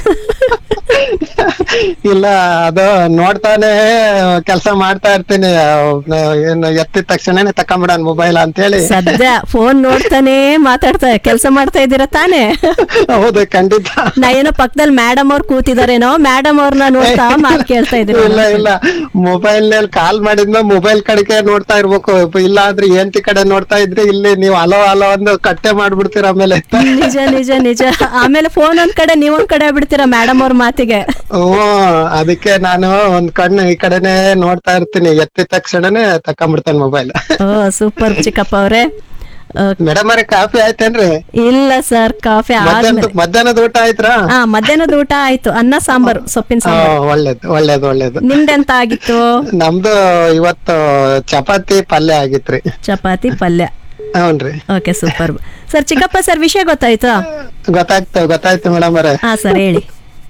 ಇಲ್ಲ ಅದು ನೋಡ್ತಾನೆ ಕೆಲಸ ಮಾಡ್ತಾ ಇರ್ತೀನಿ ಏನು ಎತ್ತಿದ ತಕ್ಷಣನೇ ತಕೊಂಬಿಡೋಣ ಮೊಬೈಲ್ ಅಂತ ಹೇಳಿ ಸದ್ಯ ಫೋನ್ ನೋಡ್ತಾನೆ ಮಾತಾಡ್ತಾ ಕೆಲಸ ಮಾಡ್ತಾ ಇದ್ದೀರಾ ತಾನೇ ಹೌದು ಖಂಡಿತ ನಾ ಏನೋ ಪಕ್ಕದಲ್ಲಿ ಮೇಡಮ್ ಅವ್ರು ಕೂತಿದಾರೇನೋ ಮೇಡಮ್ ಅವ್ರನ್ನ ನೋಡ್ತಾ ಮಾತು ಕೇಳ್ತಾ ಇದ್ದೀರಿ ಇಲ್ಲ ಇಲ್ಲ ಮೊಬೈಲ್ ನಲ್ಲಿ ಕಾಲ್ ಮಾಡಿದ್ಮೇಲೆ ಮೊಬೈಲ್ ಕಡೆಗೆ ನೋಡ್ತಾ ಇರ್ಬೇಕು ಇಲ್ಲ ಅಂದ್ರೆ ಏಂತಿ ಕಡೆ ನೋಡ್ತಾ ಇದ್ರೆ ಇಲ್ಲಿ ನೀವು ಅಲೋ ಅಲೋ ಒಂದು ಕಟ್ಟೆ ಮಾಡ್ಬಿಡ್ತೀರ ಆಮೇಲೆ ನಿಜ ನಿಜ ನಿಜ ಆಮೇಲೆ ಫೋನ್ ಒಂದ್ ಕಡೆ ನೀವ್ ಒಂದ್ ಕಡೆ ಬಿಡ್ತೀರಾ ಮೇಡಮ್ ಅವ್ರ ಮಾತಿಗೆ ಹ್ಮ್ ಅದಕ್ಕೆ ನಾನು ಒಂದ್ ಕಣ್ಣು ಈ ಕಡೆನೆ ನೋಡ್ತಾ ಇರ್ತೀನಿ ಎತ್ತಿದ ತಕ್ಷಣನೇ ತಕೊಂಡ್ಬಿಡ್ತೇನೆ ಮೊಬೈಲ್ ಓ ಸೂಪರ್ ಚಿಕ್ಕಪ್ಪ ಅವ್ರೆ ಮೇಡಮ್ ಅವ್ರೆ ಕಾಫಿ ಆಯ್ತೇನ್ರಿ ಇಲ್ಲ ಸರ್ ಕಾಫಿ ಮಧ್ಯಾಹ್ನದ ಆದ್ಮೇಲೆ ಮಧ್ಯಾಹ್ನದ ಊಟ ಆಯ್ತಾ ಹಾ ಮಧ್ಯಾಹ್ನದ ಊಟ ಆಯ್ತು ಅನ್ನ ಸಾಂಬಾರು ಸೊಪ್ಪಿನ ಆ, ಸಾಂಬಾರು ಒಳ್ಳೇದು ಒಳ್ಳೇದು ಒಳ್ಳೇದು ನಿಮ್ದೆಂತ ಆಗಿತ್ತು ನಮ್ದು ಇವತ್ತು ಚಪಾತಿ ಪಲ್ಯ ಆಗಿತ್ರಿ ಚಪಾತಿ ಪಲ್ಯ ಹೌನ್ರಿ ಓಕೆ ಸೂಪರ್ ಸರ್ ಚಿಕ್ಕಪ್ಪ ಸರ್ ವಿಷಯ ಗೊತ್ತಾಯ್ತಾ ಗೊತ್ತಾಯ್ತು ಗೊತ್ತಾಯ್ತು ಮೇಡಮ್ ಅವರೇ ಹಾ ಸರ್ ಹೇಳಿ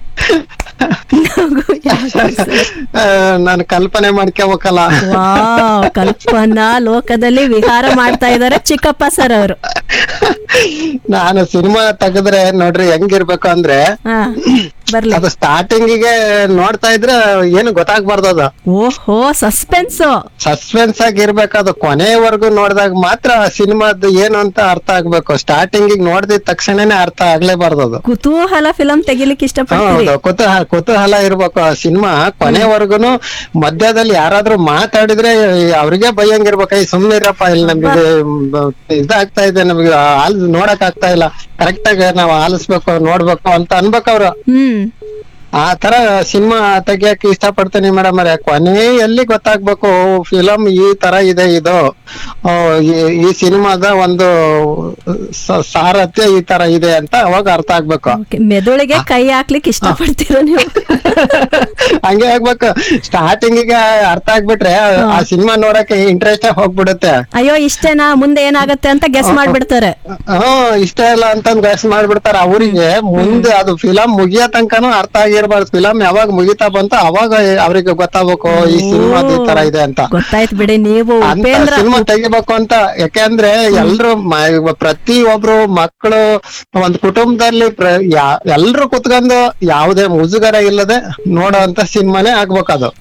ನಾನು ಕಲ್ಪನೆ ಮಾಡ್ಕೋಬೇಕಲ್ಲ ವಾವ್ ಕಲ್ಪನಾ ಲೋಕದಲ್ಲಿ ವಿಹಾರ ಮಾಡ್ತಾ ಇದಾರೆ ಚಿಕ್ಕಪ್ಪ ಸರ್ ಅವರು ನಾನು ಸಿನಿಮಾ ತೆಗೆದ್ರೆ ನೋಡ್ರಿ ಹೆಂಗಿರ್ಬೇಕು ಅಂದ್ರೆ ಹಾ ಬರ್ಲಿ ಅದು ಸ್ಟಾರ್ಟಿಂಗ್ ಗೆ ನೋಡ್ತಾ ಇದ್ರೆ ಏನು ಗೊತ್ತಾಗ್ಬಾರ್ದು ಅದು ಓಹೋ ಸಸ್ಪೆನ್ಸ್ ಸಸ್ಪೆನ್ಸ್ ಆಗಿ ಇರ್ಬೇಕು ಅದು ಕೊನೆವರೆಗೂ ನೋಡಿದಾಗ ಮಾತ್ರ ಸಿನಿಮಾದ ಏನು ಅಂತ ಅರ್ಥ ಆಗ್ಬೇಕು ಸ್ಟಾರ್ಟಿಂಗ್ ನೋಡಿದ ತಕ್ಷಣನೇ ಅರ್ಥ ಆಗ್ಲೇಬಾರ್ದು ಅದು ಕುತೂಹಲ ಫಿಲಂ ತೆಗಿಲಿಕ್ಕೆ ಇಷ್ಟಪಡ್ತೀರಿ ಹೌದು ಕುತೂಹಲ ಕುತೂಹಲ ಇರ್ಬೇಕು ಆ ಸಿನಿಮಾ ಕೊನೆವರೆಗುನು ಮಧ್ಯದಲ್ಲಿ ಯಾರಾದ್ರೂ ಮಾತಾಡಿದ್ರೆ ಅವ್ರಿಗೆ ಭಯಂಗಿರ್ಬೇಕು ಈ ಸುಮ್ನೆ ಇರಪ್ಪ ಇಲ್ಲಿ ನಮ್ಗೆ ಬ- ಇದಾಗ್ತಾ ಇದೆ ನಮ್ಗೆ ಆಲ್ ನೋಡಕ್ ಆಗ್ತಾ ಇಲ್ಲ ಕರೆಕ್ಟ್ ಆಗಿ ನಾವ್ ಆಲಿಸ್ಬೇಕು ನೋಡ್ಬೇಕು ಅಂತ ಅನ್ಬೇಕು ಅವ್ರು ಹ್ಮ್ ಆ ತರ ಸಿನಿಮಾ ತೆಗಿಯಕ್ ಇಷ್ಟಪಡ್ತೀನಿ ಮೇಡಮ್ ಅವ್ರೆ ಕೊನೆಯಲ್ಲಿ ಗೊತ್ತಾಗ್ಬೇಕು ಫಿಲಂ ಈ ತರ ಇದೆ ಇದು ಆ, ಈ- ಈ ಸಿನಿಮಾದ ಒಂದು ಸ- ಸಾರಥ್ಯ ಈ ತರ ಇದೆ ಅಂತ ಅವಾಗ ಅರ್ಥ ಆಗ್ಬೇಕು Okay, ಮೆದುಳಿಗೆ ಕೈ ಹಾಕ್ಲಿಕ್ಕೆ ಇಷ್ಟಪಡ್ತೀರ ನೀವು ಹಂಗೆ ಆಗ್ಬೇಕು ಸ್ಟಾರ್ಟಿಂಗ್ ಗೆ ಅರ್ಥ ಆಗ್ಬಿಟ್ರೆ ಆ ಸಿನಿಮಾ ನೋಡಕ್ಕೆ ಇಂಟ್ರೆಸ್ಟ್ ಹೋಗ್ಬಿಡುತ್ತೆ ಅಯ್ಯೋ ಇಷ್ಟೇನಾ ಮುಂದೆ ಏನಾಗತ್ತೆ ಅಂತ ಗೆಸ್ ಮಾಡ್ಬಿಡ್ತಾರೆ ಹ್ಮ್ ಇಷ್ಟ ಇಲ್ಲ ಅಂತಂದ್ ಗೆಸ್ ಮಾಡ್ಬಿಡ್ತಾರ ಅವ್ರಿಗೆ ಮುಂದೆ ಅದು ಫಿಲಂ ಮುಗಿಯೋ ತನಕನೂ ಅರ್ಥ ಆಗಿರ್ಬಾರ್ದು ಫಿಲಂ ಯಾವಾಗ ಮುಗಿತಾ ಬಂತ ಅವಾಗ ಅವ್ರಿಗೆ ಗೊತ್ತಾಗ್ಬೇಕು ಈ ಸಿನಿಮಾದ ಈ ತರ ಇದೆ ಅಂತ ಗೊತ್ತಾಯ್ತು ಬಿಡಿ ನೀವು ಅಂತ ಉಪೇಂದ್ರ ಸಿನಿಮಾ ತೆಗಿಬೇಕು ಅಂತ ಯಾಕೆಂದ್ರೆ ಎಲ್ರು ಮ- ಪ್ರತಿ ಒಬ್ರು ಮಕ್ಕಳು ಒಂದ್ ಕುಟುಂಬದಲ್ಲಿ ಪ್ರ- ಯಾ- ಎಲ್ರು ಕುತ್ಕೊಂಡು ಯಾವುದೇ ಮುಜುಗರ ಇಲ್ಲದೆ ನೋಡೋ ಅಂತ ಸಿನಿಮಾನೇ ಆಗ್ಬೇಕದು